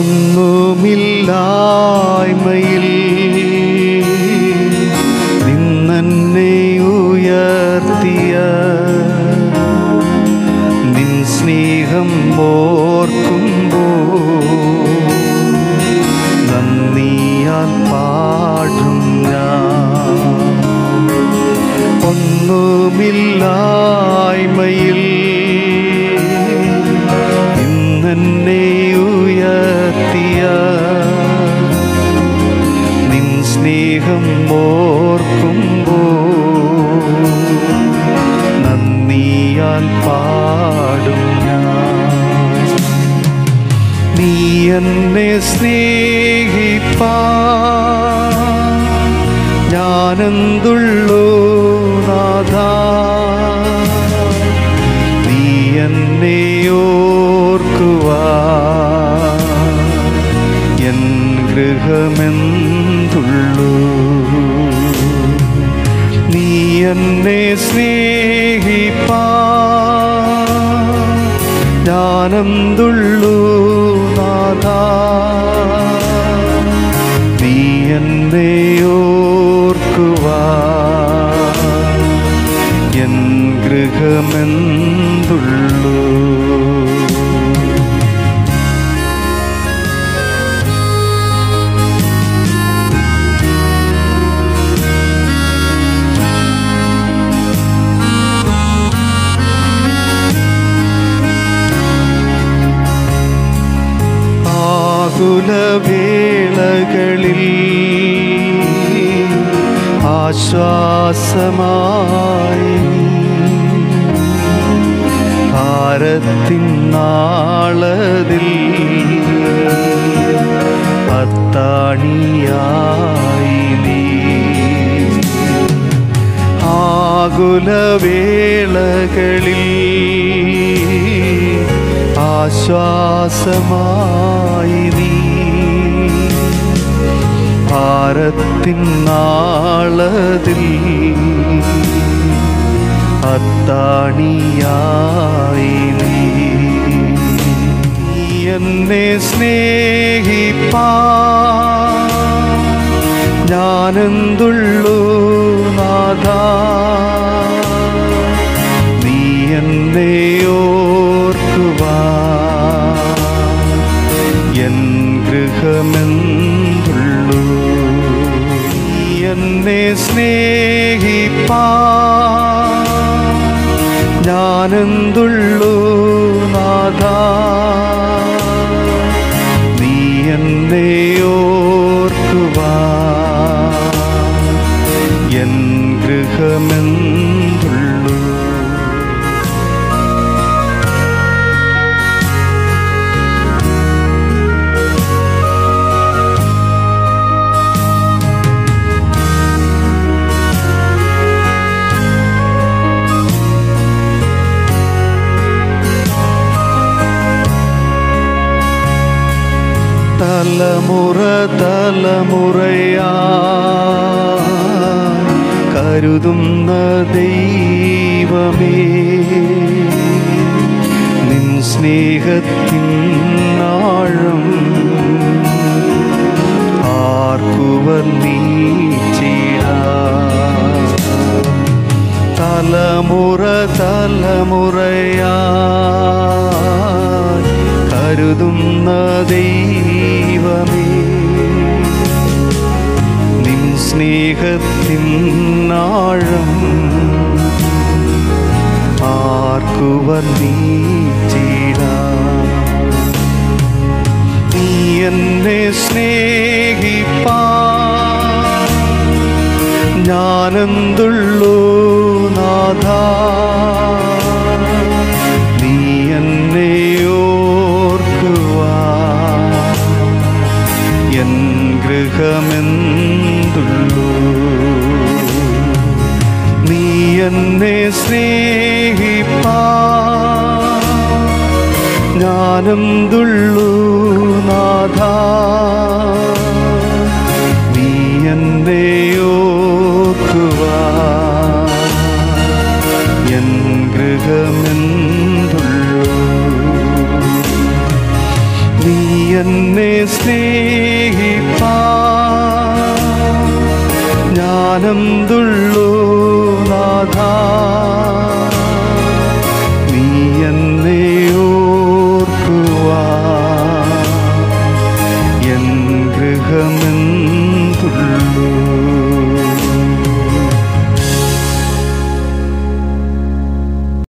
ഒന്നുമില്ലായ്മയിൽ നിന്നെ ഉയർത്തിയ നിൻ സ്നേഹം ഓർക്കുമ്പോ നന്ദിയാൽ പാടും ഞാൻ ഒന്നുമില്ലായ്മയിൽ ഇന്നെ ഉയർത്തിയ നിൻ സ്നേഹം ഓർക്കുമ്പോ നന്ദിയാൽ പാടും ഞാൻ നീ എന്നെ സ്നേഹിപ്പാ ഞാനെന്തുള്ളൂ നാഥ നീ എന്നെ ഓർക്കുവാ എൻ ഗൃഹമെന്തുള്ളൂ നീ എന്നെ സ്നേഹിപ്പാ ഞാനെന്തുള്ളൂ നാഥ നീ എന്നെ ഓർക്കുവാ എൻ ഗൃഹമെന്തുള്ളൂ ആകുലവേളകളിൽ ആശ്വാസമായി ഭാരത്തിൻ നാളതിൽ പത്താണിയായി നീ ആകുലവേളകളിൽ ആശ്വാസമായി നീ ഭാരത്തിൻ നാളതിൽ അത്താണിയായി നീ നീ എന്നെ സ്നേഹിപ്പാ ഞാനെന്തുള്ളൂ നാഥ നീ എന്നെ ഓർക്കുവാ എൻ ഗൃഹമെന്തുള്ളൂ നീ എന്നെ സ്നേഹിപ്പാ ഞാനെന്തുള്ളൂ നാഥ നീ എന്നെ ഓർക്കുവാ എൻ ഗൃഹമെന്തുള്ളൂ തലമുറ തലമുറയാ കരുതുന്ന ദൈവമേ നിൻ സ്നേഹത്തിൻ ആഴം ആർക്കുവർ നീച്ചിടാ തലമുറ തലമുറയാ കരുതുന്ന ദൈവമേ നിൻ സ്നേഹത്തിൻ ആഴം ആർക്കുവർ നീച്ചിടാ നീ എന്നെ സ്നേഹിപ്പാ ഞാനെന്തുള്ളൂ നാഥ നീ എന്നെ ഓർക്കുവാ എൻ ഗൃഹമെന്തുള്ളൂ നീ എന്നെ സ്നേഹിപ്പാ ഞാനെന്തുള്ളൂ നാഥ നീ എന്നെ ഓർക്കുവാ എൻ ഗൃഹമെന്തുള്ളൂ നീ എന്നെ സ്നേഹിപ്പാ ജ്ഞാനം തുള്ളൂ നാഥ